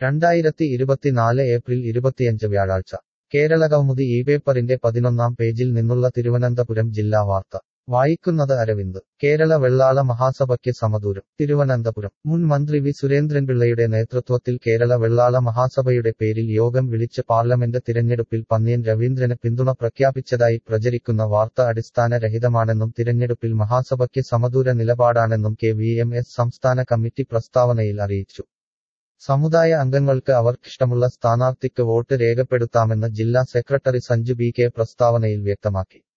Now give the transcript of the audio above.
രണ്ടായിരത്തി ഇരുപത്തിനാല് ഏപ്രിൽ ഇരുപത്തിയഞ്ച് വ്യാഴാഴ്ച കേരളകൗമുദി ഈ പേപ്പറിന്റെ പതിനൊന്നാം പേജിൽ നിന്നുള്ള തിരുവനന്തപുരം ജില്ലാ വാർത്ത വായിക്കുന്നത് അരവിന്ദ് കേരള വെള്ളാള മഹാസഭയ്ക്ക് സമദൂരം തിരുവനന്തപുരം മുൻ മന്ത്രി വി സുരേന്ദ്രൻപിള്ളയുടെ നേതൃത്വത്തിൽ കേരള വെള്ളാള മഹാസഭയുടെ പേരിൽ യോഗം വിളിച്ച് പാർലമെന്റ് തിരഞ്ഞെടുപ്പിൽ പന്ന്യൻ രവീന്ദ്രന് പിന്തുണ പ്രഖ്യാപിച്ചതായി പ്രചരിക്കുന്ന വാർത്ത അടിസ്ഥാനരഹിതമാണെന്നും തിരഞ്ഞെടുപ്പിൽ മഹാസഭയ്ക്ക് സമദൂര നിലപാടാണെന്നും കെ വി എം എസ് സംസ്ഥാന കമ്മിറ്റി പ്രസ്താവനയിൽ അറിയിച്ചു സമുദായ അംഗങ്ങൾക്ക് അവർക്കിഷ്ടമുള്ള സ്ഥാനാർത്ഥിക്ക് വോട്ട് രേഖപ്പെടുത്താമെന്ന് ജില്ലാ സെക്രട്ടറി സഞ്ജു ബി കെ പ്രസ്താവനയിൽ വ്യക്തമാക്കി